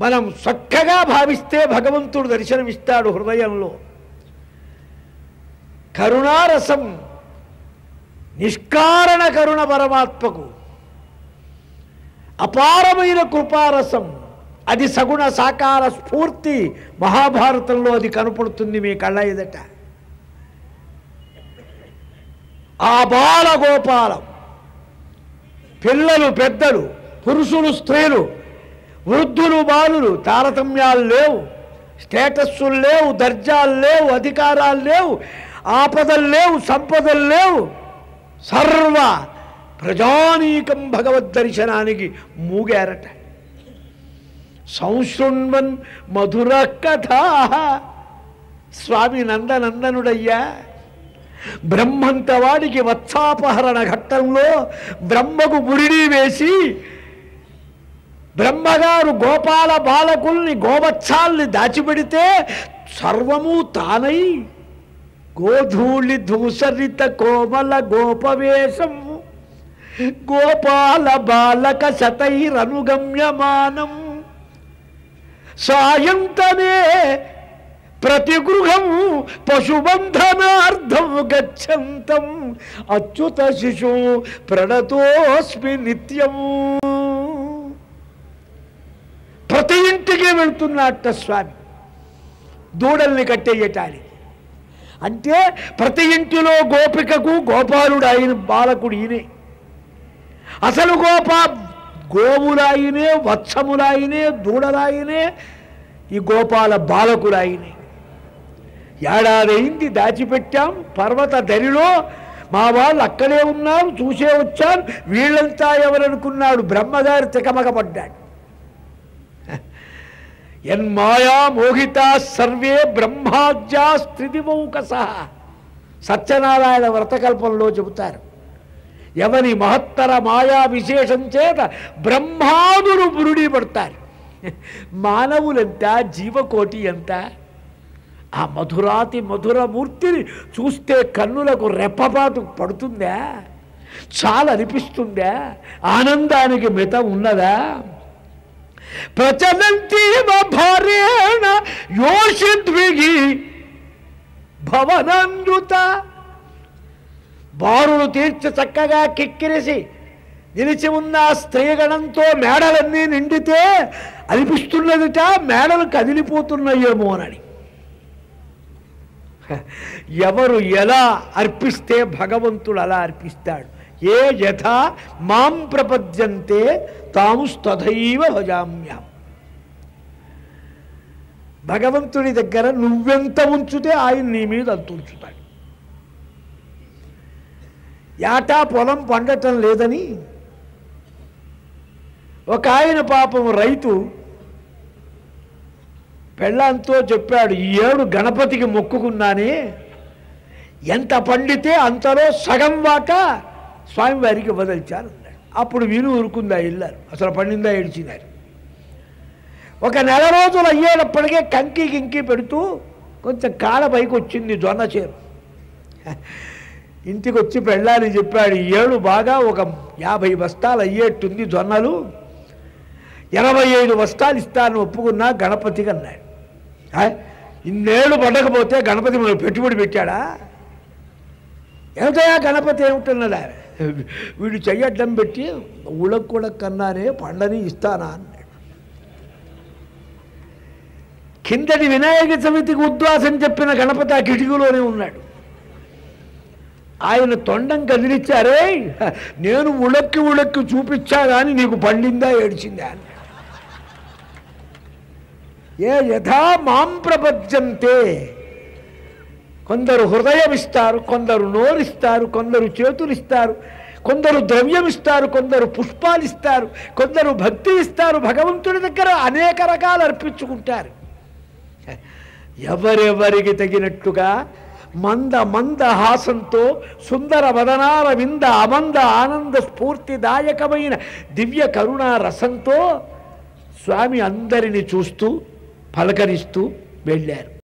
మనం చక్కగా భావిస్తే భగవంతుడు దర్శనమిస్తాడు హృదయంలో కరుణారసం నిష్కారణ కరుణ పరమాత్మకు అపారమైన కృపారసం అది సగుణ సాకార స్ఫూర్తి మహాభారతంలో అది కనపడుతుంది మీ కళ్ళ ఎదుట ఆ బాల గోపాలం పిల్లలు పెద్దలు పురుషులు స్త్రీలు వృద్ధులు బాలులు తారతమ్యాలు లేవు స్టేటస్సులు లేవు దర్జాలు లేవు అధికారాలు లేవు ఆపదలు లేవు సంపదలు లేవు సర్వ ప్రజానీకం భగవద్ దర్శనానికి మూగారట సంశృణ్వన్ మధుర కథ స్వామి నందనందనుడయ్యా బ్రహ్మంత వాడికి వత్సాపహరణ ఘట్టంలో బ్రహ్మకు బురిడి వేసి బ్రహ్మగారు గోపాల బాలకుల్ని గోవత్సాల్ని దాచిపెడితే సర్వము తానై గోధూళి ధూసరిత కోమల గోపవేశం గోపాల బాలక శతైరనుగమ్యమానం సాయంతనే ప్రతిగృహం పశుబంధనార్థం గచ్చంతం అచ్యుత శిశు ప్రణతోస్మి నిత్యం ప్రతి ఇంటికి వెళ్తున్నట్ట స్వామి దూడల్ని కట్టేయటానికి అంటే ప్రతి ఇంటిలో గోపికకు గోపాలుడు ఆయన బాలకుడు ఈయనే అసలు గోపా గోవులాయినే వత్సములాయినే దూడలాయినే ఈ గోపాల బాలకులాయినే ఏడాదైంది దాచిపెట్టాం పర్వత దరిలో మా వాళ్ళు అక్కడే ఉన్నారు చూసే వచ్చారు వీళ్ళంతా ఎవరనుకున్నాడు బ్రహ్మగారు తికమకపడ్డాడు ఎన్మాయా మోహితా సర్వే బ్రహ్మాద్యా స్థితిమౌకస సత్యనారాయణ వ్రతకల్పంలో చెబుతారు ఎవని మహత్తర మాయా విశేషం చేత బ్రహ్మాదులు బురుడి పడతారు మానవులెంత జీవకోటి ఎంత ఆ మధురాతి మధుర మూర్తిని చూస్తే కన్నులకు రెప్పపాటు పడుతుందా చాలా అనిపిస్తుందా ఆనందానికి మిత ఉన్నదా ప్రచలంతి భార్యేణ యోషిద్విగి భవనాన్యుత బారులు తీర్చి చక్కగా కిక్కిరిసి నిలిచి ఉన్న ఆ స్త్రీగణంతో మేడలన్నీ నిండితే అనిపిస్తున్నదిట మేడలు కదిలిపోతున్నాయేమోనని ఎవరు ఎలా అర్పిస్తే భగవంతుడు అలా అర్పిస్తాడు ఏ యథా మాం ప్రపద్యంతే తాము తథైవ భజామ్యాం భగవంతుడి దగ్గర నువ్వెంత ఉంచుతే ఆయన నీ మీద అంత ఉంచుతాడు ఏటా పొలం పండటం లేదని ఒక ఆయన పాపం రైతు పెళ్ళంతో చెప్పాడు ఈ ఏడు గణపతికి మొక్కుకున్నానే ఎంత పండితే అంతలో సగం వాట స్వామివారికి వదిలిచారు అన్నాడు అప్పుడు వీరు ఊరుకుందా వెళ్ళారు అసలు పండిందా ఏడ్చినారు ఒక నెల రోజులు అయ్యేటప్పటికే కంకి గింకి పెడుతూ కొంచెం కాళ్ళ పైకి వచ్చింది జొన్న చేరు ఇంటికి వచ్చి పెళ్ళాలని చెప్పాడు ఈ ఏడు బాగా ఒక యాభై బస్తాలు అయ్యేట్టుంది జొన్నలు ఇరవై ఐదు బస్తాలు ఇస్తాను ఒప్పుకున్నా గణపతికి అన్నాడు ఆ? ఇన్నేళ్ళు పడకపోతే గణపతి మనకు పెట్టుబడి పెట్టాడా ఏమిటయా గణపతి ఏమిటన్నదా వీడు చెయ్యడ్డం పెట్టి ఉళకు కూడా కన్నానే పండని ఇస్తానా అన్నాడు కిందటి వినాయక చవితికి ఉద్వాసం చెప్పిన గణపతి ఆ కిటికీలోనే ఉన్నాడు ఆయన తొండం కదిలిచ్చారే నేను ఉళక్కి ఉళక్కి చూపించా కానీ నీకు పండిందా ఏడ్చిందా అన్నాడు ఏ యథా మాం ప్రపద్యంతే కొందరు హృదయం ఇస్తారు కొందరు నోరిస్తారు కొందరు చేతులు ఇస్తారు కొందరు ద్రవ్యం ఇస్తారు కొందరు పుష్పాలు ఇస్తారు కొందరు భక్తి ఇస్తారు భగవంతుడి దగ్గర అనేక రకాలు అర్పించుకుంటారు ఎవరెవరికి తగినట్టుగా మంద మంద హాసంతో సుందర వదనాల వింద అమంద ఆనంద స్ఫూర్తిదాయకమైన దివ్య కరుణా రసంతో స్వామి అందరిని చూస్తూ పలకరిస్తూ వెళ్ళారు